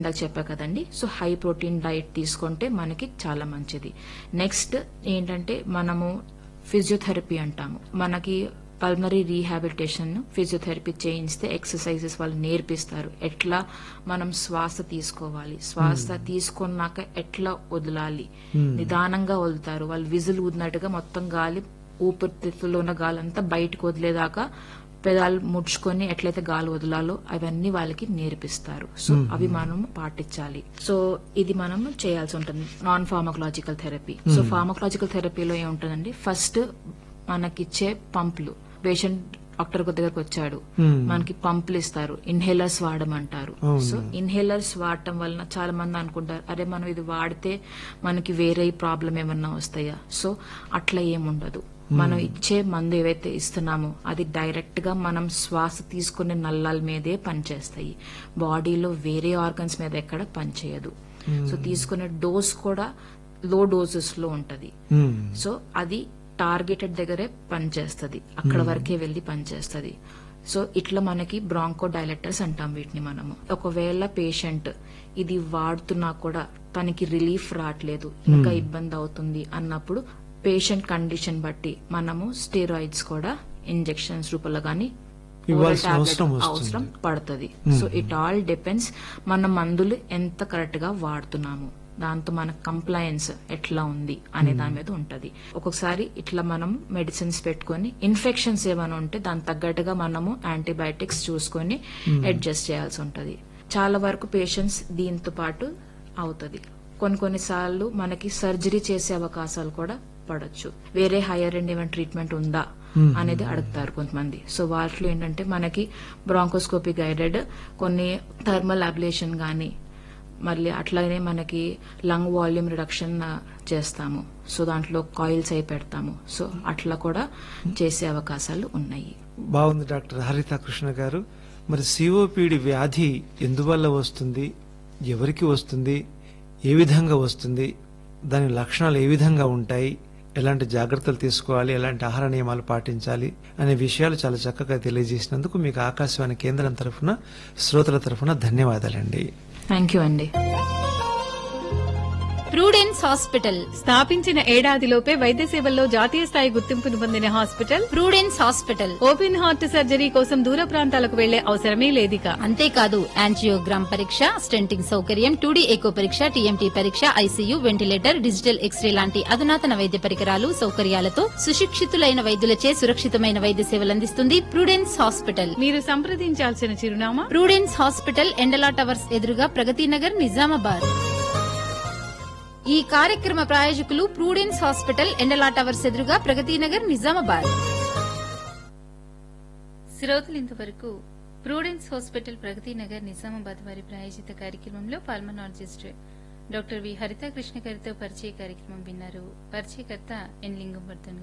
ఇందాక చెప్పా కదండి సో హై ప్రోటీన్ డైట్ తీసుకుంటే మనకి చాలా మంచిది నెక్స్ట్ ఏంటంటే మనము ఫిజియోథెరపీ అంటాము మనకి పల్మరీ రీహాబిలిటేషన్ ఫిజియోథెరపీ చేయిస్తే ఎక్సర్సైజెస్ వాళ్ళు నేర్పిస్తారు ఎట్లా మనం శ్వాస తీసుకోవాలి శ్వాస తీసుకున్నాక ఎట్లా వదలాలి నిదానంగా వదులుతారు వాళ్ళు విజిల్ ఊదినట్టుగా మొత్తం గాలి ఊపిరితిత్తుల్లో ఉన్న గాలి అంతా బయటకు వదిలేదాకా పెదాలు ముడుచుకొని ఎట్లయితే గాలి వదలాలో అవన్నీ వాళ్ళకి నేర్పిస్తారు సో అవి మనం పాటించాలి సో ఇది మనం చేయాల్సి ఉంటుంది non pharmacological therapy so pharmacological థెరపీలో ఏముంటుందండి ఫస్ట్ మనకిచ్చే పంపులు పేషెంట్ డాక్టర్ దగ్గరకు వచ్చాడు మనకి పంపులు ఇస్తారు ఇన్హేలర్స్ వాడమంటారు సో ఇన్హేలర్స్ వాడటం వలన చాలా మంది అనుకుంటారు అరే మనం ఇది వాడితే మనకి వేరే ప్రాబ్లం ఏమన్నా వస్తాయా సో అట్లా ఏముండదు మనం ఇచ్చే మందు ఏవైతే ఇస్తున్నామో అది డైరెక్ట్ గా మనం శ్వాస తీసుకునే నల్లాల మీదే పనిచేస్తాయి బాడీలో వేరే ఆర్గన్స్ మీద ఎక్కడ పనిచేయదు సో తీసుకునే డోస్ కూడా లో డోసెస్ లో ఉంటది మ్మ్. సో అది టార్గెటెడ్ దగ్గరే పనిచేస్తుంది అక్కడ వరకే వెళ్లి పనిచేస్తుంది సో ఇట్లా మనకి బ్రాంకో డైలెక్టర్స్ అంటాం వీటిని మనము ఒకవేళ పేషెంట్ ఇది వాడుతున్నా కూడా తనకి రిలీఫ్ రావట్లేదు ఇంకా ఇబ్బంది అవుతుంది అన్నప్పుడు పేషెంట్ కండిషన్ బట్టి మనము స్టెరాయిడ్స్ కూడా ఇంజెక్షన్స్ రూపంలో గానీ oral ఇవ్వాల్సిన tablet అవసరం వస్తుంది. అవసరం పడుతుంది సో ఇట్ ఆల్ డిపెండ్స్ మన మందులు ఎంత కరెక్ట్ గా వాడుతున్నాము దాంతో మన కంప్లయన్స్ ఎట్లా ఉంది అనే దాని మీద ఉంటది ఒక్కొక్కసారి ఇట్లా మనం మెడిసిన్స్ పెట్టుకొని ఇన్ఫెక్షన్స్ ఏమైనా ఉంటే దాని తగ్గట్టుగా మనము యాంటీబయాటిక్స్ చూసుకొని అడ్జస్ట్ చేయాల్సి ఉంటది చాలా వరకు పేషెంట్స్ దీంతో పాటు అవుతుంది కొన్ని కొన్నిసార్లు మనకి సర్జరీ చేసే అవకాశాలు కూడా పడొచ్చు వేరే హైయర్ ఎండ్ ఏమైనా ట్రీట్మెంట్ ఉందా అనేది అడుగుతారు కొంతమంది సో వాటిలో ఏంటంటే మనకి బ్రాంకోస్కోపీ గైడెడ్ కొన్ని థర్మల్ అబ్లేషన్ గానీ మళ్ళీ అట్లానే మనకి లంగ్ వాల్యూమ్ రిడక్షన్ చేస్తాము సో దాంట్లో కాయిల్స్ అయి పెడతాము సో అట్లా కూడా చేసే అవకాశాలు ఉన్నాయి బాగుంది డాక్టర్ హరిత కృష్ణ గారు మరి సిఓపిడి వ్యాధి ఎందువల్ల వస్తుంది ఎవరికి వస్తుంది ఏ విధంగా వస్తుంది దాని లక్షణాలు ఏ విధంగా ఉంటాయి ఎలాంటి జాగ్రత్తలు తీసుకోవాలి ఎలాంటి ఆహార నియమాలు పాటించాలి అనే విషయాలు చాలా చక్కగా తెలియజేసినందుకు మీకు ఆకాశవాణి కేంద్రం తరఫున శ్రోతల తరఫున ధన్యవాదాలండి థ్యాంక్ యూ అండి ప్రూడెన్స్ హాస్పిటల్ స్థాపించిన ఏడాదిలోపే వైద్య సేవల్లో జాతీయ స్థాయి గుర్తింపును పొందిన hospital Prudence hospital open heart surgery కోసం దూర ప్రాంతాలకు వెళ్లే అవసరమే లేదిక అంతేకాదు యాంజియోగ్రామ్ పరీక్ష స్టెంటింగ్ సౌకర్యం టూడీ ఎకో పరీక్ష టీఎంటీ పరీక్ష ఐసీయూ వెంటిలేటర్ డిజిటల్ ఎక్స్రే లాంటి అధునాతన వైద్య పరికరాలు సౌకర్యాలతో సుశిక్షితులైన వైద్యులచే సురక్షితమైన వైద్య సేవలు అందిస్తుంది ప్రూడెన్స్ హాస్పిటల్ మీరు సంప్రదించాల్సిన చిరునామా ప్రూడెన్స్ హాస్పిటల్ ఎండలా టవర్స్ ఎదురుగా ప్రగతి నగర్ నిజామాబాద్ ఈ కార్యక్రమ ప్రాయోజకులు ప్రూడెన్స్ హాస్పిటల్ ఎండలా టవర్స్ ఎదురుగా ప్రగతి నగర్ నిజామాబాద్ శ్రోతలు ఇంతవరకు ప్రూడెన్స్ హాస్పిటల్ ప్రగతి నగర్ నిజామాబాద్ వారి ప్రాయోజిత కార్యక్రమంలో పల్మనాలజిస్ట్ డాక్టర్ వి హరిత కృష్ణ గారితో పరిచయ కార్యక్రమం విన్నారు పరిచయకర్త ఎన్ లింగంవర్ధన్